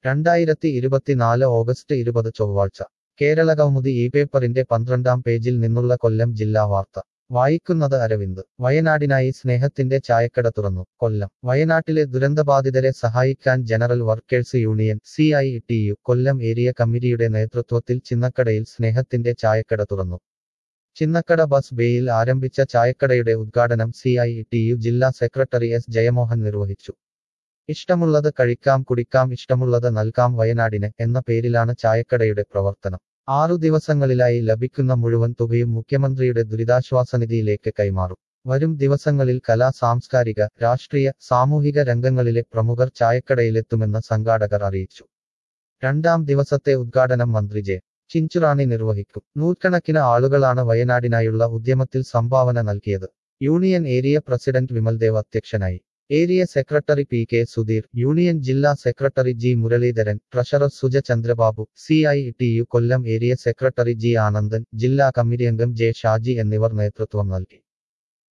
രണ്ടായിരത്തി ഇരുപത്തിനാല് ഓഗസ്റ്റ് ഇരുപത് ചൊവ്വാഴ്ച കേരളകൗമുദി ഈ പേപ്പറിന്റെ പന്ത്രണ്ടാം പേജിൽ നിന്നുള്ള കൊല്ലം ജില്ലാ വാർത്ത വായിക്കുന്നത് അരവിന്ദ് വയനാടിനായി സ്നേഹത്തിന്റെ ചായക്കട തുറന്നു കൊല്ലം വയനാട്ടിലെ ദുരന്തബാധിതരെ സഹായിക്കാൻ general workers union C I T U Kollam area കമ്മിറ്റിയുടെ നേതൃത്വത്തിൽ ചിന്നക്കടയിൽ സ്നേഹത്തിന്റെ ചായക്കട തുറന്നു ചിന്നക്കട ബസ് ബേയിൽ ആരംഭിച്ച ചായക്കടയുടെ ഉദ്ഘാടനം സി ഐ ടി യു ജില്ലാ സെക്രട്ടറി എസ് ജയമോഹൻ നിർവഹിച്ചു ഇഷ്ടമുള്ളത് കഴിക്കാം കുടിക്കാം ഇഷ്ടമുള്ളത് നൽകാം വയനാടിന് എന്ന പേരിലാണ് ചായക്കടയുടെ പ്രവർത്തനം ആറു ദിവസങ്ങളിലായി ലഭിക്കുന്ന മുഴുവൻ തുകയും മുഖ്യമന്ത്രിയുടെ ദുരിതാശ്വാസ നിധിയിലേക്ക് കൈമാറും വരും ദിവസങ്ങളിൽ കലാ സാംസ്കാരിക രാഷ്ട്രീയ സാമൂഹിക രംഗങ്ങളിലെ പ്രമുഖർ ചായക്കടയിലെത്തുമെന്ന് സംഘാടകർ അറിയിച്ചു രണ്ടാം ദിവസത്തെ ഉദ്ഘാടനം മന്ത്രി ജെ ചിഞ്ചുറാണി നിർവഹിക്കും നൂറുകണക്കിന് ആളുകളാണ് വയനാടിനായുള്ള ഉദ്യമത്തിൽ സംഭാവന നൽകിയത് യൂണിയൻ ഏരിയ പ്രസിഡന്റ് വിമൽദേവ് അധ്യക്ഷനായി area secretary P K Sudheer union ജില്ലാ secretary G Muraleedharan treasurer Suja Chandrababu C I T U Kollam area secretary G Anandan ജില്ലാ കമ്മിറ്റി അംഗം ജെ ഷാജി എന്നിവർ നേതൃത്വം നൽകി